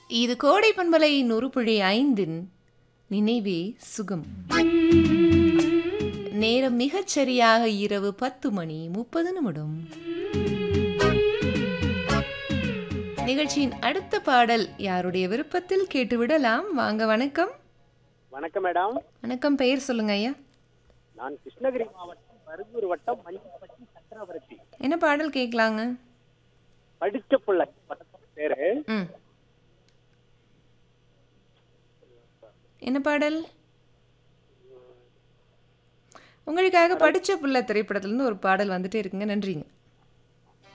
இது கோடை பண்பலை நொறுப்புழி ஐந்தின் நினைவே சுகம் நேரம் மிகச் சரியாக இரவு பத்து மணி முப்பது நிமிடம் நிகழ்ச்சியின் அடுத்த பாடல் யாருடைய விருப்பத்தில் கேட்டுவிடலாம் வாங்க வணக்கம் வணக்கம் மேடம் வணக்கம் பெயர் சொல்லுங்க ஐயா நான் கிருஷ்ணகிரி மாவட்டம் பருகூர் வட்டம் மஞ்சிப்பட்டி சக்கரவர்த்தி என்ன பாடல் கேட்கலாங்க படிச்ச பிள்ளை பட்டத்தோட பேரு ம் என்ன பாடல் உங்களுக்காக படிச்ச புள்ள திரைப்படத்துலேருந்து ஒரு பாடல் வந்துட்டே இருக்குங்க நன்றிங்க